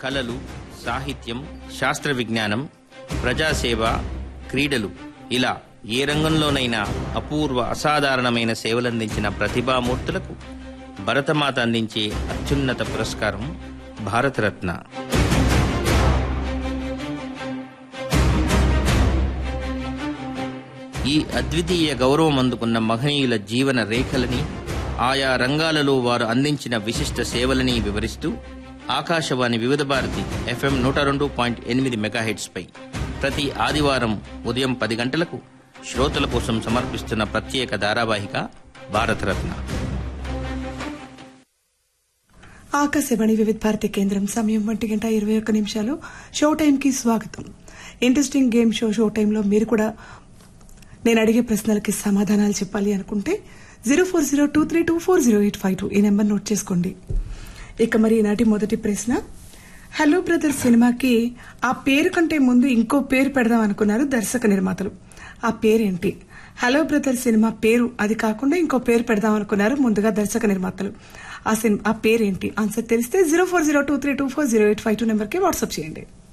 కళలు సాహిత్యం శాస్త్ర విజ్ఞానం ప్రజాసేవ క్రీడలు ఇలా ఏ రంగంలోనైనా అపూర్వ అసాధారణమైన సేవలందించిన ప్రతిభామూర్తులకు భరతమాత అందించే అత్యున్నత పురస్కారం భారతరత్న ఈ అద్వితీయ గౌరవం అందుకున్న మహనీయుల జీవన రేఖలని ఆయా రంగాలలో వారు అందించిన విశిష్ట సేవలని వివరిస్తూ ఆకాశవాణి వివిధ భారతి ఎఫ్ఎం నూట రెండు పాయింట్ ఎనిమిది మెగాహెట్స్ పై ప్రతి ఆదివారం ఉదయం పది గంటలకు శ్రోతల కోసం సమర్పిస్తున్న ప్రత్యేక ధారావాహిక భారతరత్న ఆకాశవాణి వివిధ భారతి కేంద్రం సమయం ఒంటి గంట ఇరవై ఒక్క నిమిషాలు షో టైంకి స్వాగతం ఇంట్రెస్టింగ్ గేమ్ షో షో టైంలో మీరు కూడా నేను అడిగే ప్రశ్నలకి సమాధానాలు చెప్పాలి అనుకుంటే zero four zero two three two four zero eight five two ఈ నెంబర్ నోట్ చేసుకోండి ఇక మరి ఈనాటి మొదటి ప్రశ్న హలో బ్రదర్ సినిమాకి ఆ పేరు కంటే ముందు ఇంకో పేరు పెడదాం అనుకున్నారు దర్శక నిర్మాతలు ఆ పేరేంటి హలో బ్రదర్ సినిమా పేరు అది కాకుండా ఇంకో పేరు పెడదాం అనుకున్నారు ముందుగా దర్శక నిర్మాతలు ఆ సినిమా ఆ పేరేంటి ఆన్సర్ తెలిస్తే zero four zero two three two four zero eight five two నెంబర్కి వాట్సాప్ చేయండి